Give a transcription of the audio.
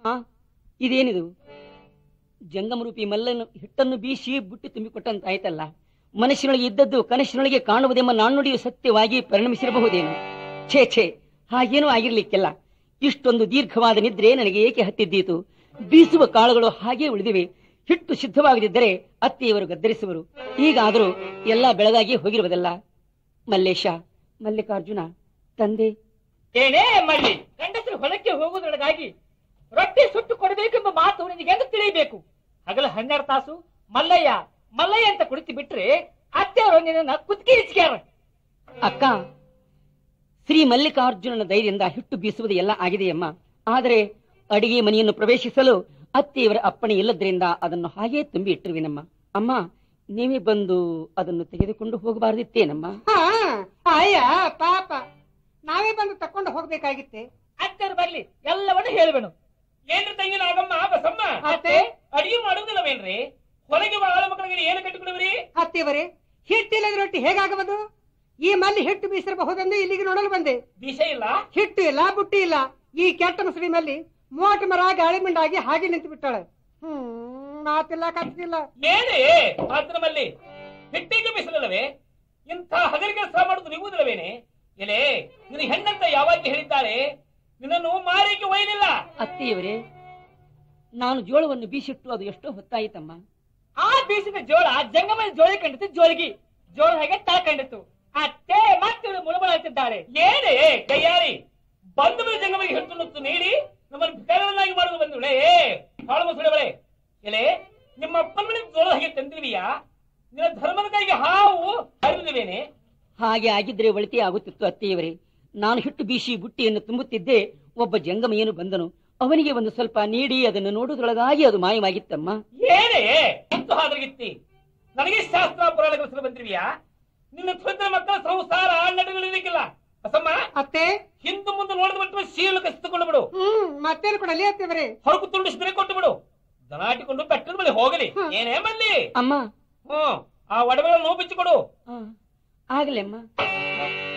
ಆ ಇದೇನಿದು ಜಂಗಮರೂಪಿ ಮಲ್ಲನ್ನು ಹಿಟ್ಟನ್ನು ಬೀಸಿ ಬುಟ್ಟಿ ತುಂಬಿಕೊಟ್ಟಂತಾಯ್ತಲ್ಲ ಮನಸ್ಸಿನೊಳಗೆ ಇದ್ದದ್ದು ಕನಸಿನೊಳಗೆ ಕಾಣುವುದೆಂಬ ನಾಣ್ಣುಡಿಯು ಸತ್ಯವಾಗಿ ಪರಿಣಮಿಸಿರಬಹುದೇನು ಛೇ ಛೇ ಹಾಗೇನೂ ಆಗಿರ್ಲಿಕ್ಕೆಲ್ಲ ಇಷ್ಟೊಂದು ದೀರ್ಘವಾದ ನಿದ್ರೆ ನನಗೆ ಏಕೆ ಹತ್ತಿದ್ದೀತು ಬೀಸುವ ಕಾಳುಗಳು ಹಾಗೇ ಉಳಿದಿವೆ ಹಿಟ್ಟು ಸಿದ್ಧವಾಗದಿದ್ದರೆ ಅತ್ತೆಯವರು ಗದ್ದರಿಸುವರು ಈಗಾದರೂ ಎಲ್ಲ ಬೆಳಗಾಗಿ ಹೋಗಿರುವುದಲ್ಲ ಮಲ್ಲೇಶ ಮಲ್ಲಿಕಾರ್ಜುನ ತಂದೆ ಏನೇ ಮಳ್ಳಿ ಗಂಡಸರು ಹೊಲಕ್ಕೆ ಹೋಗುವುದರೊಳಗಾಗಿ ರೊಟ್ಟಿ ಸುಟ್ಟು ಕೊಡಬೇಕೆಂಬ ಮಾತು ನಿನಗೆ ಹೆಂಗ ತಿಳಿಯಬೇಕು ಹಗಲ ಹನ್ನೆರಡು ತಾಸು ಮಲ್ಲಯ್ಯ ಮಲ್ಲಯ್ಯ ಅಂತ ಕುಳಿತು ಬಿಟ್ರೆ ಅತ್ತೆಯವರು ನಿನ್ನ ಕುತ್ತಿಗೆ ಇಚ್ಕ್ಯಾರ ಅಕ್ಕ ಶ್ರೀ ಮಲ್ಲಿಕಾರ್ಜುನನ ಧೈರ್ಯದಿಂದ ಹಿಟ್ಟು ಬೀಸುವುದು ಎಲ್ಲ ಆಗಿದೆಯಮ್ಮ ಆದರೆ ಅಡಿಗೆ ಮನೆಯನ್ನು ಪ್ರವೇಶಿಸಲು ಅತ್ತೆಯವರ ಅಪ್ಪಣೆ ಇಲ್ಲದ್ರಿಂದ ಅದನ್ನು ಹಾಗೇ ತುಂಬಿ ಇಟ್ಟಿರುವಿನಮ್ಮ ಅಮ್ಮ ನೀವೇ ಬಂದು ಅದನ್ನು ತೆಗೆದುಕೊಂಡು ಹೋಗಬಾರದಿತ್ತೇನಮ್ಮ ಹಾ ಅಯ್ಯ ಪಾಪ ನಾವೇ ಬಂದು ತಕೊಂಡು ಹೋಗ್ಬೇಕಾಗಿತ್ತೆ ಅತ್ತೆಯರು ಬರ್ಲಿ ಎಲ್ಲವನ್ನು ಹೇಳುವೆನು ಏನ್ರಿ ತಂಗಿನ ಆಗಮ್ಮ ಬಸಮ್ಮ ಅತ್ತೆ ಅಡಿಗೆ ಮಾಡುವುದಿಲ್ಲವೇನ್ರಿ ಹೊರಗೆ ಬಾಳ ಮಕ್ಕಳಿಗೆ ಏನು ಕಟ್ಟಿಕೊಡುವ್ರಿ ಅತ್ತೆಯವರೇ ಹಿಟ್ಟಿಲ್ಲದ ರೊಟ್ಟಿ ಹೇಗಾಗಬಹುದು ಈ ಮಲ್ಲಿ ಹಿಟ್ಟು ಬೀಸಿರಬಹುದೆಂದು ಇಲ್ಲಿಗೆ ನೋಡಲು ಬಂದೆ ವಿಷ ಇಲ್ಲ ಹಿಟ್ಟು ಇಲ್ಲ ಬುಟ್ಟಿ ಇಲ್ಲ ಈ ಕೆಟ್ಟ ಮುಸುಡಿ ಮಲ್ಲಿ ಮೋಟ ಮರ ಗಾಳಿ ಮಿಂಡಾಗಿ ಹಾಗೆ ನಿಂತು ಬಿಟ್ಟಾಳೆ ಹ್ಮ್ ಮಾತಿಲ್ಲ ಕತ್ತಿಲ್ಲ ಏನೇ ಮಾತ್ರಮಲ್ಲಿ ಹಿಟ್ಟಿಗೆ ಬಿಸಿಲಲ್ಲವೇ ಇಂಥ ಹಗರಿ ಕೆಲಸ ಮಾಡುವುದು ನಿಗುವುದಿಲ್ಲವೇನೆ ಎಲೆ ನಿನ್ನ ಹೆಣ್ಣಂತ ಯಾವಾಗ ಹೇಳಿದ್ದಾರೆ ನಿನ್ನನ್ನು ಮಾರಿಗೆ ಒಯ್ಯಲಿಲ್ಲ ಅತ್ತೆಯವರೇ ನಾನು ಜೋಳವನ್ನು ಬೀಸಿಟ್ಟು ಅದು ಎಷ್ಟೋ ಹೊತ್ತಾಯಿತಮ್ಮ ಆ ಬೀಸಿದ ಜೋಳ ಜಂಗಮ ಜೋಳಿ ಕಂಡಿತು ಜೋಳಿಗಿ ಜೋಳ ಹಾಗೆ ತಳ ಕಂಡಿತು ಅತ್ತೆ ಮತ್ತೆ ಮುಳುಬಳ ಹತ್ತಿದ್ದಾರೆ ಏನೇ ಕೈಯಾರಿ ಬಂದು ಮೇಲೆ ಜಂಗಮಗೆ ಹಿಟ್ಟು ನೀಡಿ ನಮ್ಮನ್ನು ಭಿಕಾರನ್ನಾಗಿ ಮಾಡುವುದು ಬಂದುಳೆ ಹಾಳು ಮುಸುಳಬಳೆ ಎಲೆ ನಿಮ್ಮ ಅಪ್ಪನ ಮನೆ ಜೋಳ ಹಾಗೆ ತಂದಿರುವಿಯಾ ನಿನ್ನ ಧರ್ಮದ ಕೈಗೆ ಹಾವು ಹರಿದಿರುವೇನೆ ಹಾಗೆ ಆಗಿದ್ರೆ ಒಳಿತೆ ಆಗುತ್ತಿತ್ತು ಅತ್ತೆಯವರೇ ನಾನು ಹಿಟ್ಟು ಬೀಸಿ ಬುಟ್ಟಿಯನ್ನು ತುಂಬುತ್ತಿದ್ದೆ ಒಬ್ಬ ಜಂಗಮಯ್ಯನು ಬಂದನು ಅವನಿಗೆ ಒಂದು ಸ್ವಲ್ಪ ನೀಡಿ ಅದನ್ನು ನೋಡುವುದರೊಳಗಾಗಿ ಅದು ಮಾಯವಾಗಿತ್ತಮ್ಮ ಏನೇ ಮುತ್ತು ಹಾದ್ರಗಿತ್ತಿ ನನಗೆ ಶಾಸ್ತ್ರ ಪುರಾಣಗಳ ಹೆಸರು ಬಂದಿರುವಿಯಾ ನಿನ್ನ ತ್ವರಿತ ಮಕ್ಕಳ ಸಂಸಾರ ನಡೆಗಳಿರ್ಲಿಕ್ಕಿಲ್ಲ ಬಸಮ್ಮ ಅತ್ತೆ ಹಿಂದು ಮುಂದೆ ನೋಡಿದ ಬಿಟ್ಟು ಶೀಲು ಕಸಿದುಕೊಂಡು ಬಿಡು ಹ್ಮ್ ಮತ್ತೇನು ಕೊಡಲಿ ಅತ್ತೆಯವರೇ ಹೊರಗು ತುಂಡಿಸಿದ್ರೆ ಕೊಟ್ಟು ಬಿಡು ದನಾಟಿಕೊಂಡು ಬೆಟ್ಟದ ಮೇಲೆ ಹೋಗಲಿ ಏನೇ ಮಲ್ಲಿ ಅಮ್ಮ ಹ್ಮ್ ಆ ಒಡವೆಗಳನ್ನು ಬಿಚ್ಚಿಕೊಡು ಆ, ಆಗಲೇ ಅಮ್ಮ